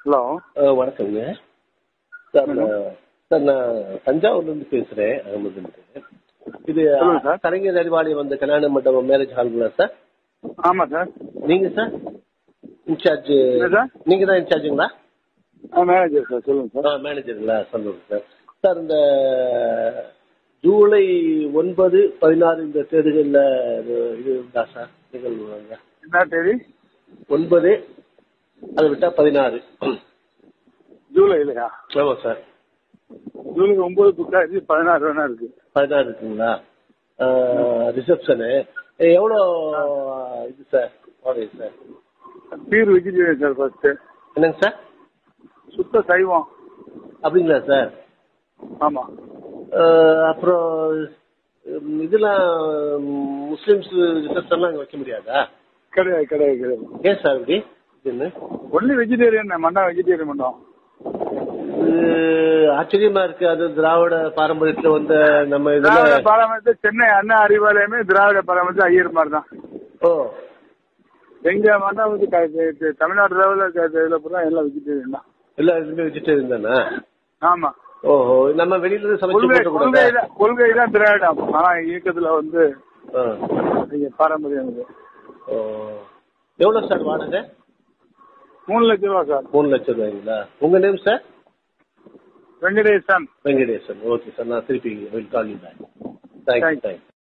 Hello வணக்கங்க sir நான் sir நான் தஞ்சாவூர்லேருந்து பேசுகிறேன் அகமதுன்ட்டு இது சொல்லுங்க சார். கலைஞர் அறிவாலயம் வந்த கல்யாண மண்டபம் மேரேஜ் ஹாலுங்களா சார் ஆமாம் சார் நீங்கள் சார் இன்சார்ஜ் என்ன சார்? நீங்கள் தான் இன்சார்ஜுங்களா ஆ மேனேஜர் சார் சொல்லுங்கள் ஆ சார் மேனேஜருங்களா சந்தோஷம் சார் சார் இந்த ஜூலை ஒன்பது பதினாறு இந்த தேதிகளில் இது உண்டா சார் நிகழ்வு உண்டா? என்ன தேதி ஒன்பது அதை விட்டால் பதினாறு ஜூலை இல்லையா ஆமாம் சார் ஜூலை ஒம்பது புக்கா இது பதினாறு வேணா இருக்கு பதினாறு இருக்குங்களா ரிசப்ஷனு எவ்வளோ இது சார் வாடகை sir pure vegetarian sir first என்னங்க சார் சுத்த சைவம் அப்படிங்களா சார் ஆமாம் அஹ், அப்புறம் உம், இதெல்லாம் முஸ்லீம்ஸ் ரிசப்ஷன்லாம் அங்கே வைக்க முடியாதா கிடையாது கிடையாது கிடையாது ஏன் சார் இப்படி இதுன்னு ஒன்லி வெஜிடேரியன் மண்டா வெஜிடேரியன் மண்டபம் இது ஆச்சரியமா இருக்கு அது திராவிட பாரம்பரியத்துல வந்த நம்ம திராவிட இதுல பாரம்பரியத்தை சென்னை அண்ணா அறிவாலயமே திராவிட பாரம்பரியத்தை ஐயர் மாதிரி தான் ஓ எங்க மண்டபத்து க- க- க- தமிழ்நாடு லெவலில் இதில் பூரா எல்லாம் வெஜிடேரியன் தான் எல்லா இதுமே வெஜிடேரியன் தானே ஆமா ஓஹோ நம்ம வெளியில இருந்து சமைச்சு கொள்கை போட்டு கொள்கை கூடாதா தான் கொள்கை தான் திராவிடம் ஆனா இயக்கத்துல வந்து ஆ. இங்க பாரம்பரியம் இது. ஓ எவ்வளவு சார் வாடகை மூணு லட்சம் ரூபா சார் மூணு லட்சம் ரூபாய்ங்களா உங்க name sir Venkatesan Venkatesan okay sir நான் திருப்பி will call you back thank you Thank you. Thank you